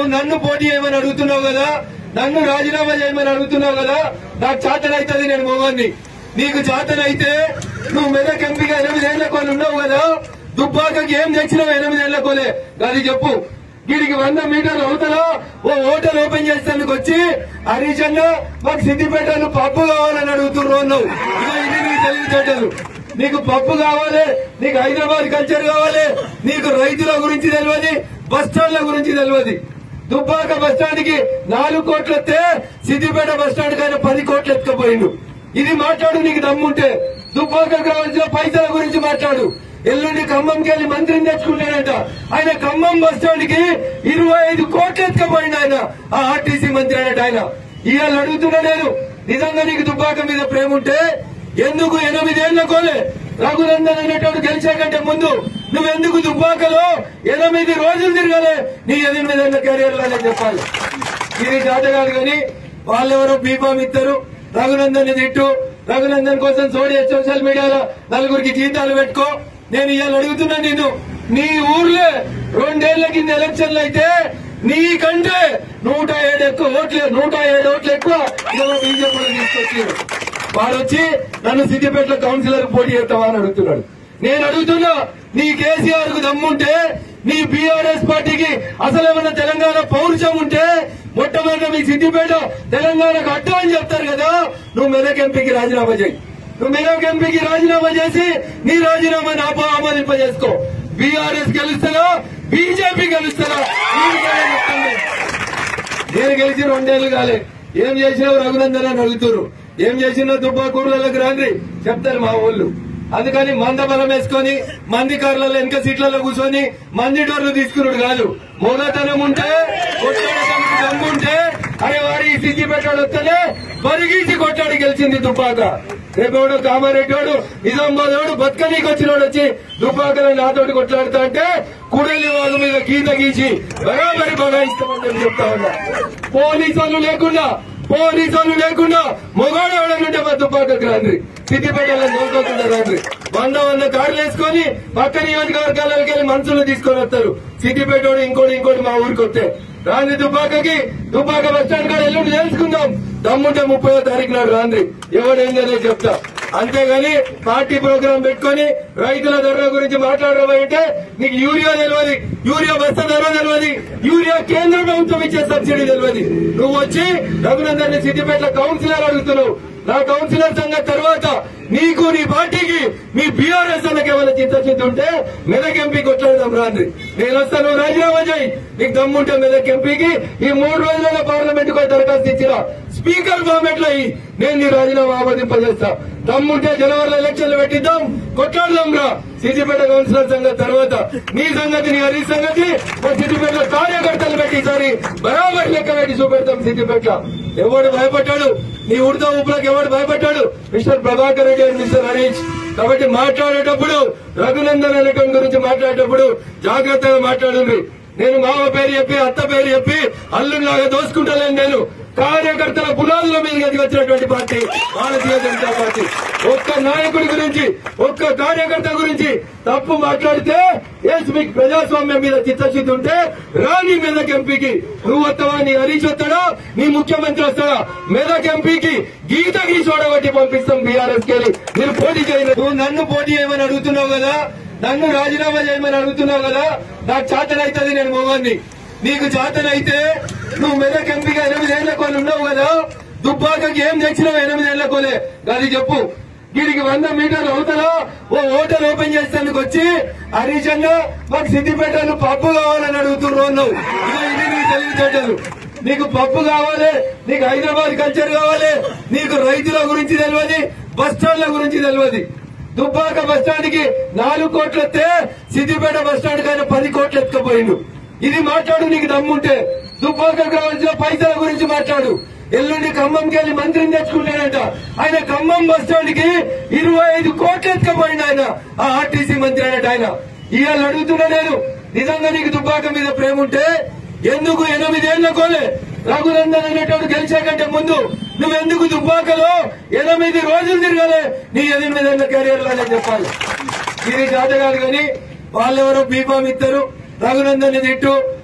నువ్వు నన్ను పోటీ చేయమని అడుగుతున్నావు కదా నన్ను రాజీనామా చేయమని అడుగుతున్నావు కదా నాకు చేతనైతుంది నేను మొగోని నీకు చేతనైతే నువ్వు మెదక్ ఎంపీగా ఎనిమిదేళ్ల కొని ఉన్నావు కదా దుబ్బాకకి ఏం తెచ్చినావు ఎనిమిదేళ్ల కోలే అది చెప్పు వీడికి వంద మీటర్లు అవతల ఓ హోటల్ ఓపెన్ చేసేందుకు వచ్చి హరీష్ అన్న మాకు సిద్దిపేటను పప్పు కావాలని అడుగుతున్నావు నువ్వు ఇదిగో ఇది నీ తెలివితేటలు నీకు పప్పు కావాలి నీకు హైదరాబాద్ కల్చర్ కావాలి నీకు రైతుల గురించి తెలియదు బస్ స్టాండ్ల గురించి తెలియదు దుబ్బాక బస్ స్టాండ్ కి నాలుగు కోట్లు వస్తే సిద్దిపేట బస్ స్టాండ్ కైనా పది కోట్లు ఎత్తుకపోయిండు ఇది మాట్లాడు నీకు దమ్ముంటే దుబ్బాకకు రావాల్సిన పైసల గురించి మాట్లాడు ఎల్లుండి ఖమ్మంకి వెళ్ళి మంత్రిని తెచ్చుకుంటాడంట ఆయన ఖమ్మం బస్ స్టాండ్ కి ఇరవై ఐదు కోట్లు ఎత్తుకపోయిండు ఆయన ఆ ఆర్టీసీ మంత్రి అన్నట్టు ఆయన ఇవాళ అడుగుతున్నా నేను నిజంగా నీకు దుబ్బాక మీద ప్రేమ ఉంటే ఎందుకు ఎనిమిదేళ్ల కోలే రఘునందన్ అనేటోడు గెలిచే కంటే ముందు నువ్వెందుకు దుబ్బాకలో ఎనిమిది రోజులు తిరగలే నీ ఎనిమిదేళ్ల కెరీర్ లో చెప్పాలి ఇది చేత కాదు కానీ వాళ్ళెవరో బీఫామ్ ఇస్తారు రఘునందన్ తిట్టు రఘునందన్ కోసం సోడి సోషల్ మీడియాలో నలుగురికి జీతాలు పెట్టుకో నేను ఇవాళ అడుగుతున్నా నేను నీ ఊర్లో రెండేళ్ల కింద ఎలక్షన్లు అయితే నీకంటే నూట ఏడు ఎక్కువ ఓట్లు నూట ఏడు ఓట్లు ఎక్కువ ఇవాళ బీజేపీ తీసుకొచ్చారు వాడు వచ్చి నన్ను సిద్దిపేటలో కౌన్సిలర్ పోటీ చేస్తావా అని అడుగుతున్నాడు నేను అడుగుతున్నా నీ కేసీఆర్ కు దమ్ముంటే నీ బీఆర్ఎస్ పార్టీకి అసలు ఏమన్నా తెలంగాణ పౌరుషం ఉంటే మొట్టమొదటి మీ సిద్దిపేట తెలంగాణకు అడ్డు అని చెప్తారు కదా నువ్వు మెదక్ ఎంపీకి రాజీనామా చేయి నువ్వు మెదక్ ఎంపీకి రాజీనామా చేసి నీ రాజీనామా నాపో ఆమోదింపజేసుకో బీఆర్ఎస్ గెలుస్తారా బీజేపీ గెలుస్తారా నీకేనా చెప్తుంది? నేను గెలిచి రెండేళ్లు కాలే ఏం చేసినావు రఘునందన్ అని అడుగుతున్నారు ఏం చేసినావు దుబ్బాకూరులకు రాండి చెప్తారు మా ఊళ్ళు అందుకని మంద బలం వేసుకొని మంది కార్లలో వెనక సీట్లలో కూర్చొని మంది డోర్లు తీసుకున్నాడు కాదు మొగతనం ఉంటే కొట్లాడటానికి దమ్ము ఉంటే అరే వారి ఈ సిద్ధి పెట్టాడు వస్తేనే బరిగీసి కొట్టాడు గెలిచింది దుబ్బాక రేపేవాడు కామారెడ్డివాడు నిజామాబాద్ బతుకనీకి వచ్చినోడు వచ్చి దుబ్బాకలో నాతోటి కొట్లాడుతా అంటే కుడలి వాళ్ళ మీద గీత గీసి బరాబరి బగాయిస్తామని నేను చెప్తా ఉన్నా పోలీసు వాళ్ళు లేకుండా పోలీసు వాళ్ళు లేకుండా మొగాడు ఎవడనుంటే మా దుబ్బాకకు రండి సిద్దిపేటలో నోకోకుండా రండి వంద వంద కార్లు వేసుకొని పక్క నియోజకవర్గాలకు వెళ్ళి మనుషులు తీసుకొని వస్తారు సిద్దిపేట వాడు ఇంకోటి ఇంకోటి మా ఊరికి వస్తే రాంది దుబ్బాకకి దుబ్బాక బస్ స్టాండ్ కాడ ఎల్లుండి తెలుసుకుందాం దమ్ముంటే ముప్పై తారీఖు నాడు రాంది ఎవడేం కదా చెప్తా అంతేగాని పార్టీ ప్రోగ్రాం పెట్టుకొని రైతుల ధరల గురించి మాట్లాడబోయింటే నీకు యూరియా తెలియదు యూరియా బస్తా ధర తెలియదు యూరియా కేంద్ర ప్రభుత్వం ఇచ్చే సబ్సిడీ తెలియదు నువ్వు వచ్చి రఘునందన్ సిద్దిపేట కౌన్సిలర్ అడుగుతున్నావు నా కౌన్సిలర్ సంగతి తర్వాత నీకు నీ పార్టీకి మీ బీఆర్ఎస్ అన్నకి ఏమైనా చిత్తశుద్ధి ఉంటే మెదక్ ఎంపీ కొట్లాడదాం రాండి నేను వస్తాను నువ్వు రాజీనామా చేయి నీకు దమ్ముంటే మెదక్ ఎంపీకి ఈ మూడు రోజులలో పార్లమెంట్ కు దరఖాస్తు ఇచ్చిన స్పీకర్ ఫార్మేట్ లో ఇయ్యి. నేను నీ రాజీనామా ఆమోదింపజేస్తా దమ్ముంటే జనవరిలో ఎలక్షన్లు పెట్టిద్దాం కొట్లాడదాం రా సిద్దిపేట కౌన్సిలర్ సంగతి తర్వాత నీ సంగతి నీ హరీష్ సంగతి మా సిద్దిపేటలో కార్యకర్తలు పెట్టి ఈసారి బరాబర్ లెక్క పెట్టి చూపెడతాం సిద్దిపేట ఎవడు భయపడ్డాడు నీ ఉడత ఊపులకు ఎవడు భయపడ్డాడు mister Prabhakar Reddy and mister Harish కాబట్టి మాట్లాడేటప్పుడు రఘునందన్ అనేటువంటి గురించి మాట్లాడేటప్పుడు జాగ్రత్తగా మాట్లాడండి నేను మామ పేరు చెప్పి అత్త పేరు చెప్పి అల్లులాగా దోసుకుంటలేను నేను కార్యకర్తల పునాదుల మీద ఎదిగొచ్చినటువంటి పార్టీ భారతీయ జనతా పార్టీ ఒక్క నాయకుడి గురించి ఒక్క కార్యకర్త గురించి తప్పు మాట్లాడితే ఎస్ మీకు ప్రజాస్వామ్యం మీద చిత్తశుద్ధి ఉంటే రాని మెదక్ ఎంపీకి నువ్వు వస్తావా నీ హరీష్ వస్తాడా నీ ముఖ్యమంత్రి వస్తాడా మెదక్ ఎంపీకి గీత గీసి ఓడగొట్టి పంపిస్తాం బీఆర్ఎస్ కి మీరు పోటీ చేయలేదు నువ్వు నన్ను పోటీ చేయమని అడుగుతున్నావు కదా నన్ను రాజీనామా చేయమని అడుగుతున్నావు కదా నాకు చేతనైతుంది నేను మొగోని నీకు చేతనైతే నువ్వు మెదక్ ఎంపీగా ఎనిమిదేళ్ల కొని ఉన్నావు కదా దుబ్బాకకి ఏం తెచ్చినావు ఎనిమిదేళ్ల కోలే అది చెప్పు వీడికి వంద మీటర్లు అవతల ఓ హోటల్ ఓపెన్ చేసేందుకు వచ్చి హరీష్ అన్న మాకు సిద్దిపేటను పప్పు కావాలని అడుగుతున్నావు నువ్వు ఇదిగో ఇది నీ తెలివితేటలు నీకు పప్పు కావాలి నీకు హైదరాబాద్ కల్చర్ కావాలి నీకు రైతుల గురించి తెలియదు బస్ స్టాండ్ల గురించి తెలియదు దుబ్బాక బస్ స్టాండ్ కి నాలుగు కోట్లు వస్తే సిద్దిపేట బస్ స్టాండ్ కైనా పది కోట్లు ఎత్తుకపోయిండు ఇది మాట్లాడు నీకు దమ్ముంటే దుబ్బాకకు రావాల్సిన పైసల గురించి మాట్లాడు ఎల్లుండి ఖమ్మంకి వెళ్ళి మంత్రిని తెచ్చుకుంటాడంట ఆయన ఖమ్మం బస్ స్టాండ్ కి ఇరవై ఐదు కోట్లు ఎత్తుకపోయిండు ఆయన ఆ ఆర్టీసీ మంత్రి అన్నట్టు ఆయన ఇవాళ అడుగుతున్నా నేను నిజంగా నీకు దుబ్బాక మీద ప్రేమ ఉంటే ఎందుకు ఎనిమిదేళ్ల కోలే రఘునందన్ అనేటోడు గెలిచే కంటే ముందు నువ్వెందుకు దుబ్బాకలో ఎనిమిది రోజులు తిరగలే నీ ఎనిమిదేళ్ల కెరీర్ లోనే చెప్పాలి ఇది చేత కాదు కానీ వాళ్ళెవరో బీఫామ్ ఇస్తారు రఘునందన్ తిట్టు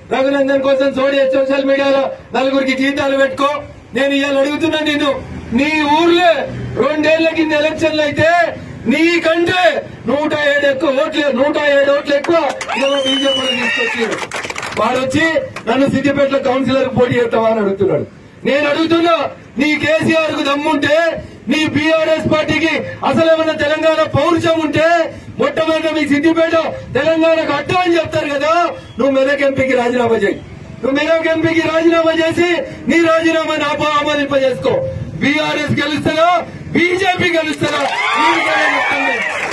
రఘునందన్ కోసం సోడియా సోషల్ మీడియాలో నలుగురికి జీతాలు పెట్టుకో నేను ఇవాళ అడుగుతున్నా నేను నీ ఊర్లో రెండేళ్ల కింద ఎలక్షన్లు అయితే నీకంటే నూట ఏడు ఎక్కువ ఓట్లు నూట ఏడు ఓట్లు ఎక్కువ ఇవాళ బీజేపీ తీసుకొచ్చారు వాడు వచ్చి నన్ను సిద్దిపేటలో కౌన్సిలర్ పోటీ చేస్తావా అని అడుగుతున్నాడు నేను అడుగుతున్నా నీ కేసీఆర్ కు దమ్ముంటే నీ బీఆర్ఎస్ పార్టీకి అసలు ఏమన్నా తెలంగాణ పౌరుషం ఉంటే మొట్టమొదటి మీ సిద్దిపేట తెలంగాణకు అడ్డు అని చెప్తారు కదా నువ్వు మెదక్ ఎంపీకి రాజీనామా చేయి నువ్వు మెదక్ ఎంపీకి రాజీనామా చేసి నీ రాజీనామాని ఆప ఆమోదింపజేసుకో బీఆర్ఎస్ గెలుస్తారా బీజేపీ గెలుస్తారా నీకు అదే చెప్తుంది.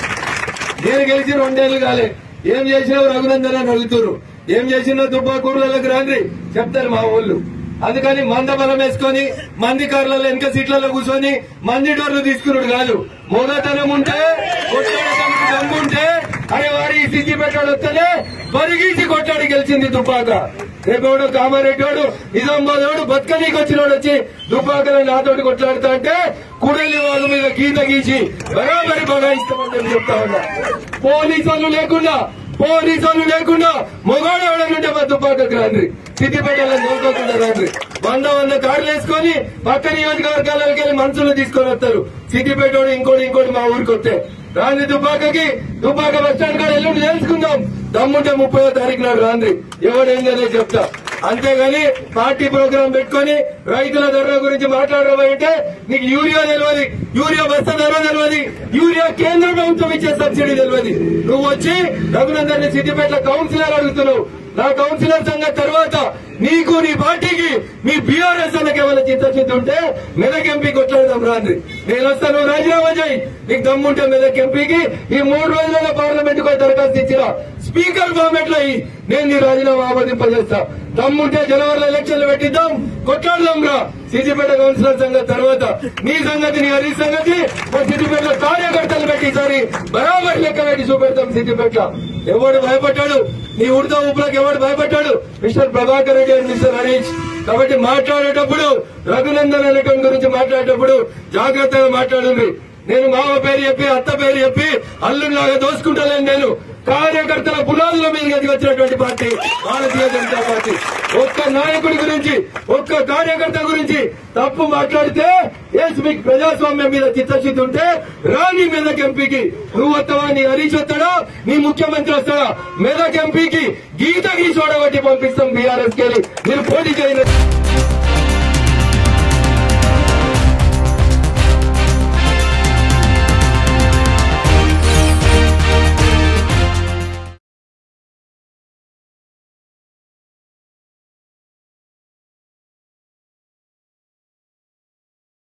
నేను గెలిచి రెండేళ్లు కాలే ఏం చేసినావు రఘునందన్ అని అడుగుతున్నారు ఏం చేసినా దుబ్బాకూరులకు రాండి చెప్తారు మా ఊళ్ళు అందుకని మంద బలం వేసుకొని మంది కార్లలో వెనక సీట్లలో కూర్చొని మంది డోర్లు తీసుకున్నాడు కాదు మూగతనం ఉంటే కొట్లాడటానికి దమ్ము ఉంటే అరే వారి సిద్ధి పెట్టాడు వస్తేనే బరిగీసి కొట్లాడి గెలిచింది దుబ్బాక రేపేవాడు కామారెడ్డివాడు నిజామాబాద్ బతుకనీకి వచ్చినోడు వచ్చి దుబ్బాకలో నాతోటి కొట్లాడుతా అంటే కుడలి వాళ్ళ మీద గీత గీసి బరాబరి బగాయిస్తామని నేను చెప్తా ఉన్నా పోలీసు వాళ్ళు లేకుండా పోలీసు వాళ్ళు లేకుండా మొగాడు ఎవడనుంటే మా దుబ్బాకకు రండి సిద్దిపేటలో దొరకకుండా రండి వంద వంద కార్లు వేసుకొని పక్క నియోజకవర్గాలకు వెళ్ళి మనుషులు తీసుకొని వస్తారు సిద్దిపేట వాడు ఇంకోటి ఇంకోటి మా ఊరికి వస్తే రాంది దుబ్బాకకి దుబ్బాక బస్ స్టాండ్ కాడ ఎల్లుండి తెలుసుకుందాం దమ్ముంటే ముప్పై తారీఖు నాడు రాంది ఎవడేం కదా చెప్తా అంతేగాని పార్టీ ప్రోగ్రాం పెట్టుకొని రైతుల ధర గురించి మాట్లాడబోయింటే నీకు యూరియా తెలియదు యూరియా బస్తా ధర తెలియదు యూరియా కేంద్ర ప్రభుత్వం ఇచ్చే సబ్సిడీ తెలియదు నువ్వు వచ్చి రఘునందన్ సిద్దిపేట కౌన్సిలర్ అడుగుతున్నావు నా కౌన్సిలర్ సంగతి తర్వాత నీకు నీ పార్టీకి మీ బీఆర్ఎస్ అన్నకి ఏమైనా చిత్తశుద్ధి ఉంటే మెదక్ ఎంపీ కొట్లాడదాం రాండి నేను వస్తాను రాజీనామా చేయి నీకు దమ్ముంటే మెదక్ ఎంపీకి ఈ మూడు రోజులలో పార్లమెంట్ కు దరఖాస్తు ఇచ్చిన స్పీకర్ ఫార్మెట్ లో ఇయ్యి. నేను నీ రాజీనామా ఆమోదింపజేస్తా దమ్ముంటే జనవరిలో ఎలక్షన్లు పెట్టిద్దాం కొట్లాడదాం రా సిద్దిపేట కౌన్సిలర్ సంగతి తర్వాత నీ సంగతి నీ హరీష్ సంగతి మా సిద్దిపేటలో కార్యకర్తలు పెట్టి ఈసారి బరాబర్ లెక్క పెట్టి చూపెడతాం సిద్దిపేట ఎవడు భయపడ్డాడు నీ ఉడత ఊపులకు ఎవడు భయపడ్డాడు mister Prabhakar Reddy and mister Harish కాబట్టి మాట్లాడేటప్పుడు రఘునందన్ అనేటువంటి గురించి మాట్లాడేటప్పుడు జాగ్రత్తగా మాట్లాడండి నేను మామ పేరు చెప్పి అత్త పేరు చెప్పి అల్లులాగా దోసుకుంటలేను నేను కార్యకర్తల పునాదుల మీద ఎదిగి వచ్చినటువంటి పార్టీ భారతీయ జనతా పార్టీ ఒక్క నాయకుడి గురించి ఒక్క కార్యకర్త గురించి తప్పు మాట్లాడితే ఎస్ మీకు ప్రజాస్వామ్యం మీద చిత్తశుద్ధి ఉంటే రాని మెదక్ ఎంపీకి నువ్వు వస్తావా నీ హరీష్ వస్తాడా నీ ముఖ్యమంత్రి వస్తాడా మెదక్ ఎంపీకి గీత గీసి ఓడగొట్టి పంపిస్తాం బీఆర్ఎస్ కెళ్ళి మీరు పోటీ చేయలేదు